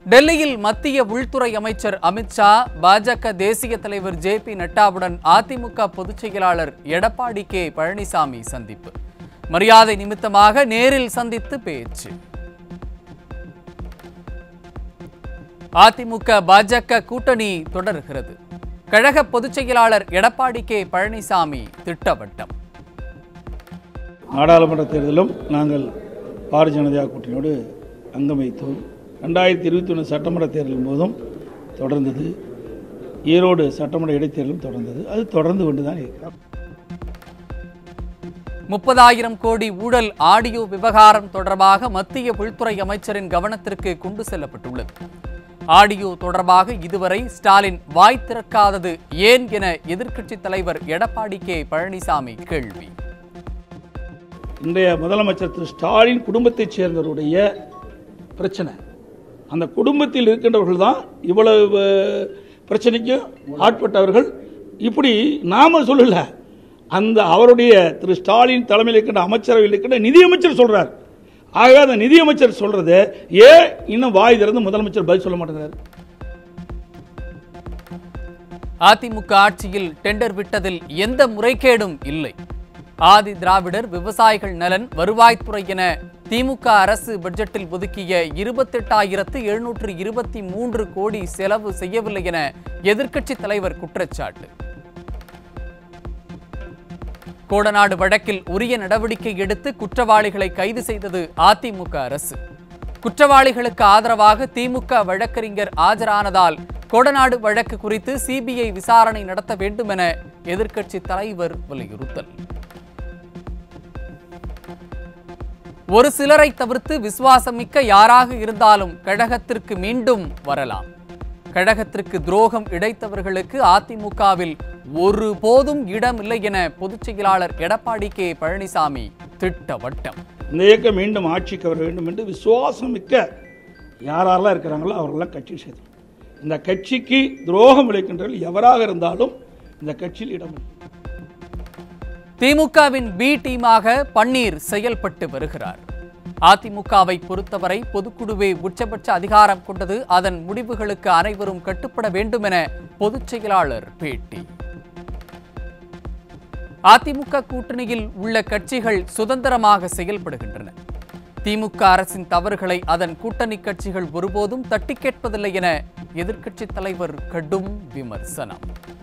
டெல்லியில் மத்திய உள்துறை அமைச்சர் அமித்ஷா பாஜக தேசிய தலைவர் ஜே பி நட்டாவுடன் அதிமுக பொதுச் செயலாளர் எடப்பாடி கே பழனிசாமி சந்திப்பு மரியாதை நிமித்தமாக நேரில் சந்தித்து பேச்சு அதிமுக பாஜக கூட்டணி தொடர்கிறது கழக பொதுச் செயலாளர் எடப்பாடி கே பழனிசாமி திட்டவட்டம் நாடாளுமன்ற தேர்தலும் நாங்கள் பாரதிய ஜனதா கூட்டணியோடு அங்கம் வைத்தோம் ரெண்டாயிரத்தி இருபத்தி ஒன்று சட்டமன்ற தேர்தலின் போதும் தொடர்ந்தது ஈரோடு சட்டமன்ற இடைத்தேர்தலும் தொடர்ந்தது அது தொடர்ந்து கொண்டு தான் இருக்கிறோம் முப்பதாயிரம் கோடி ஊழல் ஆடியோ விவகாரம் தொடர்பாக மத்திய உள்துறை அமைச்சரின் கவனத்திற்கு கொண்டு செல்லப்பட்டுள்ளது ஆடியோ தொடர்பாக இதுவரை ஸ்டாலின் வாய் திறக்காதது ஏன் என எதிர்க்கட்சித் தலைவர் எடப்பாடி கே பழனிசாமி கேள்வி இன்றைய முதலமைச்சர் திரு ஸ்டாலின் குடும்பத்தைச் சேர்ந்தவருடைய பிரச்சனை அந்த குடும்பத்தில் இருக்கின்றவர்கள் தான் இவ்வளவு பிரச்சனைக்கும் ஆட்பட்டவர்கள் இப்படி நாம சொல்லல அந்த அவருடைய திரு ஸ்டாலின் தலைமையில் இருக்கின்ற அமைச்சரவையில் இருக்கின்ற நிதியமைச்சர் சொல்றார் ஆக அந்த நிதியமைச்சர் சொல்றது ஏன் இன்னும் வாய் திறந்து முதலமைச்சர் பதில் சொல்ல மாட்டேங்கிறார் அதிமுக ஆட்சியில் டெண்டர் விட்டதில் எந்த முறைகேடும் இல்லை ஆதி திராவிடர் விவசாயிகள் நலன் வருவாய்த்துறை என திமுக அரசு பட்ஜெட்டில் ஒதுக்கிய இருபத்தெட்டாயிரத்து எழுநூற்று இருபத்தி மூன்று கோடி செலவு செய்யவில்லை என எதிர்க்கட்சித் தலைவர் குற்றச்சாட்டு கோடநாடு வழக்கில் உரிய நடவடிக்கை எடுத்து குற்றவாளிகளை கைது செய்தது அதிமுக அரசு குற்றவாளிகளுக்கு ஆதரவாக திமுக வழக்கறிஞர் ஆஜரானதால் கோடநாடு வழக்கு குறித்து சிபிஐ விசாரணை நடத்த வேண்டும் என எதிர்க்கட்சி தலைவர் வலியுறுத்தல் ஒரு சிலரை தவிர்த்து விசுவாசமிக்க யாராக இருந்தாலும் கழகத்திற்கு மீண்டும் வரலாம் கழகத்திற்கு துரோகம் இழைத்தவர்களுக்கு அதிமுகவில் ஒருபோதும் இடமில்லை என பொதுச் செயலாளர் எடப்பாடி கே பழனிசாமி திட்டவட்டம் இந்த இயக்கம் மீண்டும் ஆட்சிக்கு வர வேண்டும் என்று விசுவாசம் மிக்க யாரெல்லாம் இருக்கிறாங்களோ அவர்களெல்லாம் கட்சி சேர்த்து இந்த கட்சிக்கு துரோகம் விளைக்கின்றவர்கள் எவராக இருந்தாலும் இந்த கட்சியில் இடம் இல்லை. திமுகவின் பி டீமாக பன்னீர் செயல்பட்டு வருகிறார் அதிமுகவை பொறுத்தவரை பொதுக்குழுவே உச்சபட்ச அதிகாரம் கொண்டது அதன் முடிவுகளுக்கு அனைவரும் கட்டுப்பட வேண்டும் என பொதுச் செயலாளர் பேட்டி அதிமுக கூட்டணியில் உள்ள கட்சிகள் சுதந்திரமாக செயல்படுகின்றன திமுக அரசின் தவறுகளை அதன் கூட்டணி கட்சிகள் ஒருபோதும் தட்டி கேட்பதில்லை என எதிர்க்கட்சித் தலைவர் கடும் விமர்சனம்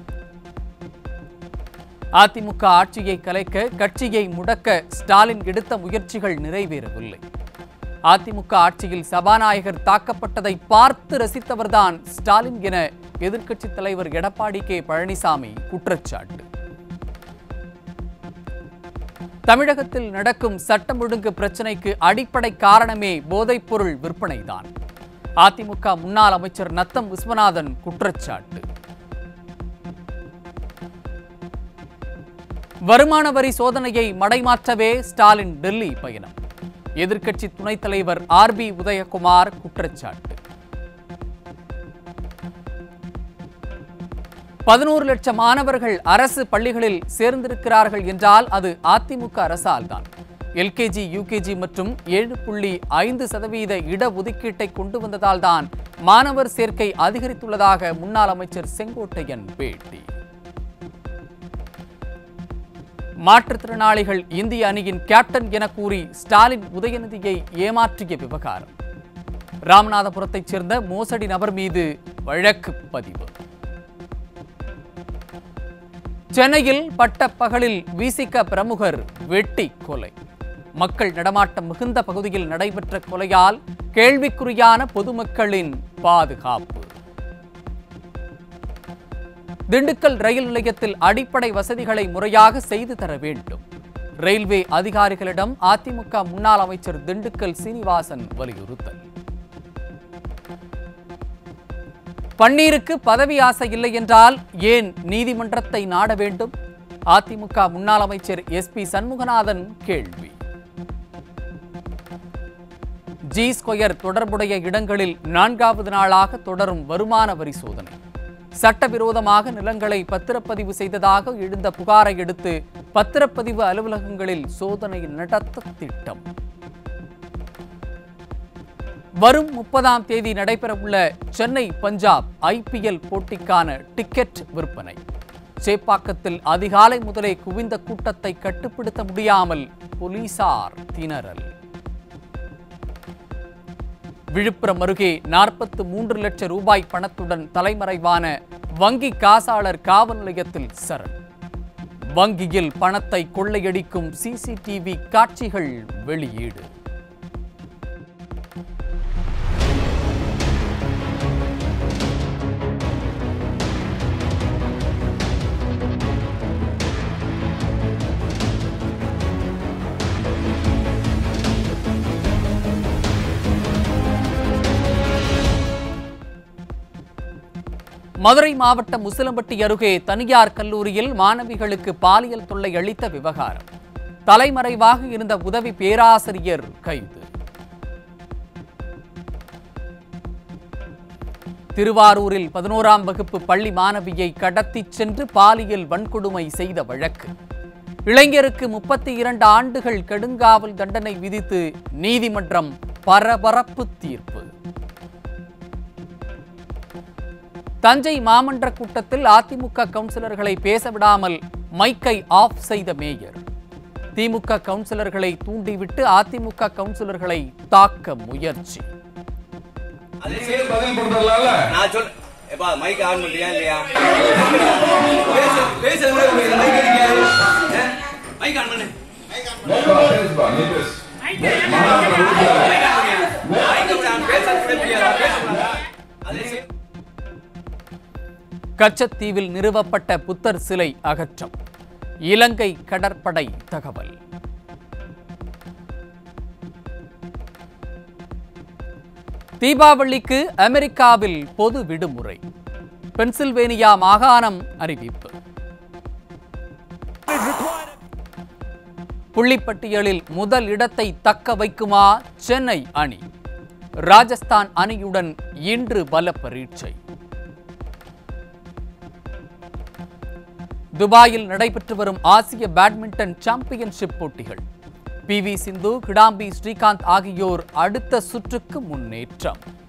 அதிமுக ஆட்சியை கலைக்க கட்சியை முடக்க ஸ்டாலின் எடுத்த முயற்சிகள் நிறைவேறவில்லை அதிமுக ஆட்சியில் சபாநாயகர் தாக்கப்பட்டதை பார்த்து ரசித்தவர்தான் ஸ்டாலின் என எதிர்க்கட்சித் தலைவர் எடப்பாடி கே பழனிசாமி குற்றச்சாட்டு தமிழகத்தில் நடக்கும் சட்டம் ஒழுங்கு பிரச்சினைக்கு அடிப்படை காரணமே போதைப்பொருள் விற்பனைதான் அதிமுக முன்னாள் அமைச்சர் நத்தம் விஸ்வநாதன் குற்றச்சாட்டு வருமான வரி சோதனையை மடைமாற்றவே ஸ்டாலின் டெல்லி பயணம் எதிர்க்கட்சி துணைத் தலைவர் ஆர் பி உதயகுமார் குற்றச்சாட்டு பதினோரு லட்சம் மாணவர்கள் அரசு பள்ளிகளில் சேர்ந்திருக்கிறார்கள் என்றால் அது அதிமுக அரசால் தான் எல்கேஜி யூகேஜி மற்றும் ஏழு புள்ளி ஐந்து சதவீத இடஒதுக்கீட்டை கொண்டு வந்ததால் தான் மாணவர் சேர்க்கை அதிகரித்துள்ளதாக முன்னாள் அமைச்சர் செங்கோட்டையன் பேட்டி மாற்றுத்திறனாளிகள் இந்திய அணியின் கேப்டன் என கூறி ஸ்டாலின் உதயநிதியை ஏமாற்றிய விவகாரம் ராமநாதபுரத்தைச் சேர்ந்த மோசடி நபர் மீது வழக்கு பதிவு சென்னையில் பட்டப்பகலில் விசிக பிரமுகர் வெட்டி கொலை மக்கள் நடமாட்டம் மிகுந்த பகுதியில் நடைபெற்ற கொலையால் கேள்விக்குறியான பொதுமக்களின் பாதுகாப்பு திண்டுக்கல் ரயில் நிலையத்தில் அடிப்படை வசதிகளை முறையாக செய்து தர வேண்டும் ரயில்வே அதிகாரிகளிடம் அதிமுக முன்னாள் அமைச்சர் திண்டுக்கல் சீனிவாசன் வலியுறுத்தல் பன்னீருக்கு பதவி ஆசை இல்லை என்றால் ஏன் நீதிமன்றத்தை நாட வேண்டும் அதிமுக முன்னாள் அமைச்சர் எஸ் பி சண்முகநாதன் கேள்வி ஜி ஸ்கொயர் தொடர்புடைய இடங்களில் நான்காவது நாளாக தொடரும் வருமான வரி சோதனை சட்டவிரோதமாக நிலங்களை பத்திரப்பதிவு செய்ததாக எழுந்த புகாரை அடுத்து பத்திரப்பதிவு அலுவலகங்களில் சோதனை நடத்த திட்டம் வரும் முப்பதாம் தேதி நடைபெறவுள்ள சென்னை பஞ்சாப் ஐபிஎல் போட்டிக்கான டிக்கெட் விற்பனை சேப்பாக்கத்தில் அதிகாலை முதலே குவிந்த கூட்டத்தை கட்டுப்படுத்த முடியாமல் போலீசார் திணறல் விழுப்புரம் அருகே நாற்பத்து மூன்று லட்சம் ரூபாய் பணத்துடன் தலைமறைவான வங்கி காசாளர் காவல் நிலையத்தில் சரண் வங்கியில் பணத்தை கொள்ளையடிக்கும் சிசிடிவி காட்சிகள் வெளியீடு மதுரை மாவட்டம் முசிலம்பட்டி அருகே தனியார் கல்லூரியில் மாணவிகளுக்கு பாலியல் தொல்லை அளித்த விவகாரம் தலைமறைவாக இருந்த உதவி பேராசிரியர் கைது திருவாரூரில் பதினோராம் வகுப்பு பள்ளி மாணவியை கடத்திச் சென்று பாலியல் வன்கொடுமை செய்த வழக்கு இளைஞருக்கு முப்பத்தி இரண்டு ஆண்டுகள் கடுங்காவல் தண்டனை விதித்து நீதிமன்றம் பரபரப்பு தீர்ப்பு தஞ்சை மாமன்ற கூட்டத்தில் அதிமுக கவுன்சிலர்களை பேச விடாமல் மைக்கை ஆஃப் செய்த மேயர் திமுக கவுன்சிலர்களை தூண்டிவிட்டு அதிமுக கவுன்சிலர்களை தாக்க முயற்சி அதுக்கே பதில் கொடுத்துடலாம்ல நான் சொல் எப்பா மைக் ஆன் பண்றியா இல்லையா பேச பேசுறது கூட உங்களுக்கு மைக் அடிக்காது மைக் ஆன் பண்ணு பேசுப்பா நீ பேசு மைக் ஆன் பேசுறது கூட தெரியாதா பேசக்கூடாதா அது கச்சத்தீவில் நிறுவப்பட்ட புத்தர் சிலை அகற்றம் இலங்கை கடற்படை தகவல் தீபாவளிக்கு அமெரிக்காவில் பொது விடுமுறை பென்சில்வேனியா மாகாணம் அறிவிப்பு புள்ளிப்பட்டியலில் முதல் இடத்தை தக்க வைக்குமா சென்னை அணி ராஜஸ்தான் அணியுடன் இன்று பல பரீட்சை துபாயில் நடைபெற்று வரும் ஆசிய பேட்மிண்டன் சாம்பியன்ஷிப் போட்டிகள் பி வி சிந்து கிடாம்பி ஸ்ரீகாந்த் ஆகியோர் அடுத்த சுற்றுக்கு முன்னேற்றம்